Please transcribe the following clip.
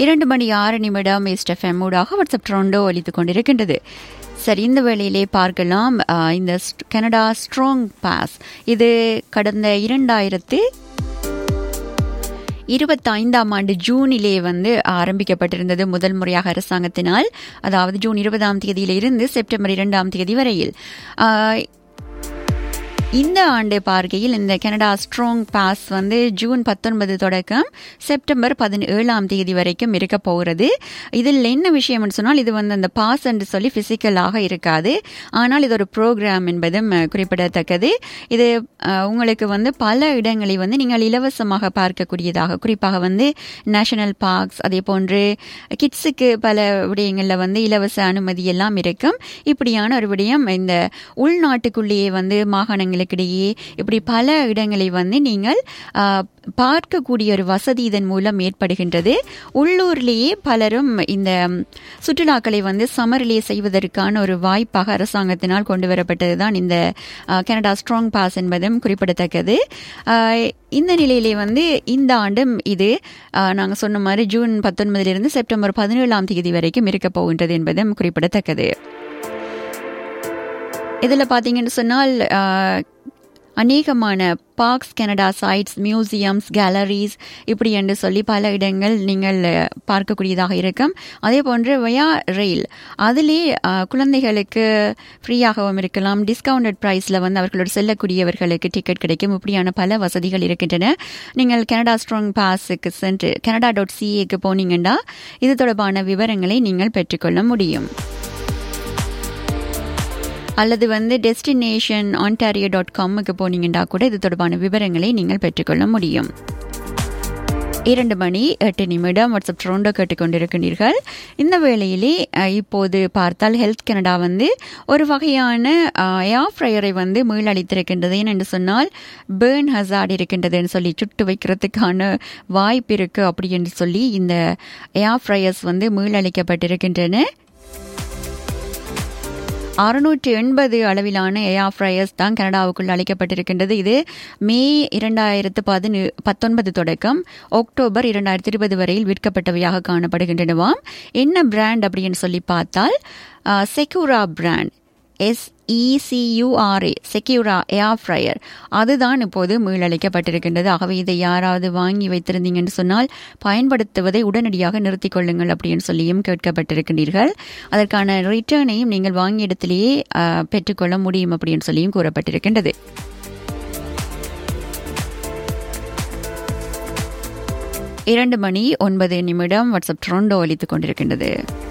இரண்டு மணி ஆறு நிமிடம் ஈஸ்ட் எஃப்எம் ஊடாக வாட்ஸ்அப் ட்ரோண்டோ ஒலித்து கொண்டிருக்கின்றது சரி இந்த வேளையிலே பார்க்கலாம் அஹ், இந்த ஸ்ட்- கனடா ஸ்ட்ராங் பாஸ் இது கடந்த இரண்டாயிரத்து இருபத்தைந்தாம் ஆண்டு ஜூனிலே வந்து ஆரம்பிக்கப்பட்டிருந்தது முதல் முறையாக அரசாங்கத்தினால் அதாவது ஜூன் இருபதாம் தேதியிலிருந்து செப்டம்பர் இரண்டாம் தேதி வரையில் ஆஹ், இந்த ஆண்டு பார்க்கையில் இந்த கனடா ஸ்ட்ராங் பாஸ் வந்து ஜூன் பத்தொன்பது தொடக்கம் செப்டம்பர் பதினேழாம் தேதி வரைக்கும் இருக்க போகிறது இதில் என்ன விஷயம்னு சொன்னால் இது வந்து அந்த பாஸ் என்று சொல்லி பிசிக்கலாக இருக்காது ஆனால் இது ஒரு ப்ரோக்ராம் என்பதும் அஹ், குறிப்பிடத்தக்கது இது அஹ், உங்களுக்கு வந்து பல இடங்களை வந்து நீங்கள் இலவசமாக பார்க்கக்கூடியதாக குறிப்பாக வந்து நேஷனல் பார்க்ஸ் அதே போன்று கிட்ஸுக்கு பல விடயங்களில் வந்து இலவச அனுமதி எல்லாம் இருக்கும் இப்படியான ஒரு விடயம் இந்த உள்நாட்டுக்குள்ளேயே வந்து மாகாணங்களுக்கிடையே இப்படி பல இடங்களை வந்து நீங்கள் ஆ, பார்க்கக்கூடிய ஒரு வசதி இதன் மூலம் ஏற்படுகின்றது உள்ளூர்லேயே பலரும் இந்த ம், சுற்றுலாக்களை வந்து சமரிலே செய்வதற்கான ஒரு வாய்ப்பாக அரசாங்கத்தினால் கொண்டு வரப்பட்டது தான் இந்த ஆ, கனடா ஸ்ட்ராங் பாஸ் என்பதும் குறிப்பிடத்தக்கது ஆ, இந்த நிலையிலே வந்து இந்த ஆண்டும் இது நாங்கள் சொன்ன மாதிரி ஜூன் பத்தொன்பதிலிருந்து செப்டம்பர் பதினேழாம் தேதி வரைக்கும் இருக்க போகின்றது என்பதும் குறிப்பிடத்தக்கது இதில் பார்த்தீங்கன்னு சொன்னால் ஆஹ், அநேகமான parks Canada sites museums galleries இப்படி என்று சொல்லி பல இடங்கள் நீங்கள் அஹ், பார்க்கக்கூடியதாக இருக்கும் அதே போன்று வயா ரயில் அதிலே அஹ், குழந்தைகளுக்கு ஃப்ரீயாகவும் இருக்கலாம் டிஸ்கவுண்டட் ப்ரைஸில் வந்து அவர்களோடு செல்லக்கூடியவர்களுக்கு டிக்கெட் கிடைக்கும் இப்படியான பல வசதிகள் இருக்கின்றன நீங்கள் கனடா ஸ்ட்ராங் பாஸுக்கு சென்று கனடா டாட் சிஏக்கு போனீங்கன்னா இது தொடர்பான விவரங்களை நீங்கள் பெற்றுக்கொள்ள முடியும் அல்லது வந்து டெஸ்டினேஷன் ஆன்டாரியோ டாட் காமுக்கு போனீங்கன்னா கூட இது தொடர்பான விவரங்களை நீங்கள் பெற்றுக்கொள்ள முடியும் இரண்டு மணி எட்டு நிமிடம் வாட்ஸ்அப் ட்ரோண்டோ கேட்டுக்கொண்டிருக்கின்றீர்கள் இந்த வேளையிலே அஹ், இப்போது பார்த்தால் ஹெல்த் கனடா வந்து ஒரு வகையான ஏர் ஃப்ரையரை வந்து மீளளித்திருக்கின்றது ஏனென்று சொன்னால் பேர்ன் ஹசார்ட் இருக்கின்றதுன்னு சொல்லி சுட்டு வைக்கிறதுக்கான வாய்ப்பு இருக்கு அப்படி என்று சொல்லி இந்த ஏர் ஃப்ரையர்ஸ் வந்து மீளளிக்கப்பட்டிருக்கின்றன அறுநூற்றி எண்பது அளவிலான ஏஆர் ஃப்ரையர்ஸ் தான் கனடாவுக்குள் அளிக்கப்பட்டிருக்கின்றது இது மே இரண்டாயிரத்து பதினு பத்தொன்பது தொடக்கம் அக்டோபர் இரண்டாயிரத்தி இருபது வரையில் விற்கப்பட்டவையாக காணப்படுகின்றனவாம் என்ன பிராண்ட் அப்படின்னு சொல்லி பார்த்தால் செக்யூரா பிராண்ட் எஸ்இசியூஆர்ஏ செக்யூரா ஏர் ஃப்ரையர் அதுதான் இப்போது மீளளிக்கப்பட்டிருக்கின்றது ஆகவே இதை யாராவது வாங்கி வைத்திருந்தீங்கன்னு சொன்னால் பயன்படுத்துவதை உடனடியாக நிறுத்திக் கொள்ளுங்கள் அப்படின்னு சொல்லியும் கேட்கப்பட்டிருக்கின்றீர்கள் அதற்கான ரிட்டர்னையும் நீங்கள் வாங்கிய இடத்திலேயே அஹ், பெற்றுக்கொள்ள முடியும் அப்படின்னு சொல்லியும் கூறப்பட்டிருக்கின்றது இரண்டு மணி ஒன்பது நிமிடம் வாட்ஸ்அப் ட்ரோண்டோ ஒலித்துக் கொண்டிருக்கின்றது